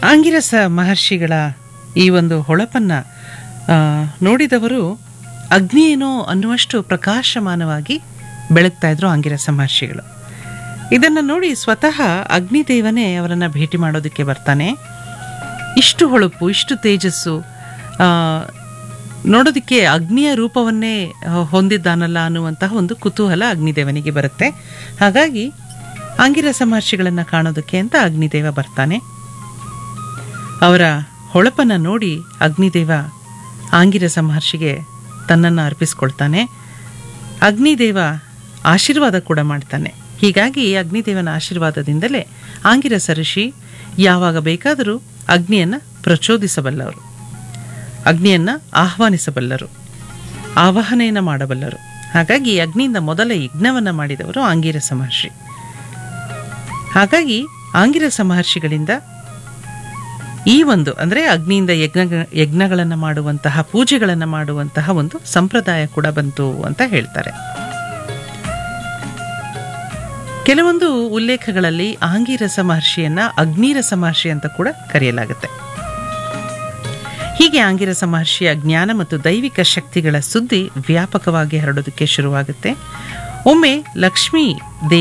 ಆಂಗಿರಸ ಮಹರ್ಷಿಗಳ ಈ ಒಂದು ಹೊಳಪನ್ನ ಆ, ನೋಡಿದವರು ಅಗ್ನಿಯೇನೋ ಅನ್ನುವಷ್ಟು ಪ್ರಕಾಶಮಾನವಾಗಿ ಬೆಳಗ್ತಾ ಇದ್ರು ಆಂಗಿರಸ ಮಹರ್ಷಿಗಳು ಇದನ್ನು ನೋಡಿ ಸ್ವತಃ ಅಗ್ನಿದೇವನೇ ಅವರನ್ನು ಭೇಟಿ ಮಾಡೋದಕ್ಕೆ ಬರ್ತಾನೆ ಇಷ್ಟು ಹೊಳಪು ಇಷ್ಟು ತೇಜಸ್ಸು ಆ, ನೋಡೋದಕ್ಕೆ ಅಗ್ನಿಯ ರೂಪವನ್ನೇ ಆ, ಹೊಂದಿದ್ದಾನಲ್ಲ ಅನ್ನುವಂತಹ ಒಂದು ಕುತೂಹಲ ಅಗ್ನಿದೇವನಿಗೆ ಬರುತ್ತೆ ಹಾಗಾಗಿ ಆಂಗಿರಸ ಮಹರ್ಷಿಗಳನ್ನು ಕಾಣೋದಕ್ಕೆ ಅಂತ ಅಗ್ನಿದೇವ ಬರ್ತಾನೆ ಅವರ ಹೊಳಪನ್ನು ನೋಡಿ ಅಗ್ನಿದೇವ ಆಂಗಿರಸ ಮಹರ್ಷಿಗೆ ತನ್ನನ್ನು ಅರ್ಪಿಸ್ಕೊಳ್ತಾನೆ ಅಗ್ನಿದೇವ ಆಶೀರ್ವಾದ ಕೂಡ ಮಾಡ್ತಾನೆ ಹೀಗಾಗಿ ಅಗ್ನಿದೇವನ ಆಶೀರ್ವಾದದಿಂದಲೇ ಆಂಗಿರಸ ಋಷಿ ಯಾವಾಗ ಬೇಕಾದರೂ ಅಗ್ನಿಯನ್ನು ಪ್ರಚೋದಿಸಬಲ್ಲವರು ಅಗ್ನಿಯನ್ನು ಆಹ್ವಾನಿಸಬಲ್ಲರು ಆವಾಹನೆಯನ್ನು ಮಾಡಬಲ್ಲರು ಹಾಗಾಗಿ ಅಗ್ನಿಯಿಂದ ಮೊದಲ ಯಜ್ಞವನ್ನು ಮಾಡಿದವರು ಆಂಗಿರಸ ಮಹರ್ಷಿ ಹಾಗಾಗಿ ಆಂಗಿರಸ ಮಹರ್ಷಿಗಳಿಂದ ಈ ಒಂದು ಅಂದರೆ ಅಗ್ನಿಯಿಂದ ಯಜ್ಞ ಯಜ್ಞಗಳನ್ನು ಮಾಡುವಂತಹ ಪೂಜೆಗಳನ್ನು ಮಾಡುವಂತಹ ಒಂದು ಸಂಪ್ರದಾಯ ಕೂಡ ಬಂತು ಅಂತ ಹೇಳ್ತಾರೆ ಕೆಲವೊಂದು ಉಲ್ಲೇಖಗಳಲ್ಲಿ ಆಂಗಿರಸ ಮಹರ್ಷಿಯನ್ನ ಅಗ್ನಿರಸ ಮಹರ್ಷಿ ಅಂತ ಕೂಡ ಕರೆಯಲಾಗುತ್ತೆ ಹೀಗೆ ಆಂಗಿರಸ ಮಹರ್ಷಿಯ ಜ್ಞಾನ ಮತ್ತು ದೈವಿಕ ಶಕ್ತಿಗಳ ಸುದ್ದಿ ವ್ಯಾಪಕವಾಗಿ ಹರಡೋದಕ್ಕೆ ಶುರುವಾಗುತ್ತೆ ಒಮ್ಮೆ ಲಕ್ಷ್ಮೀ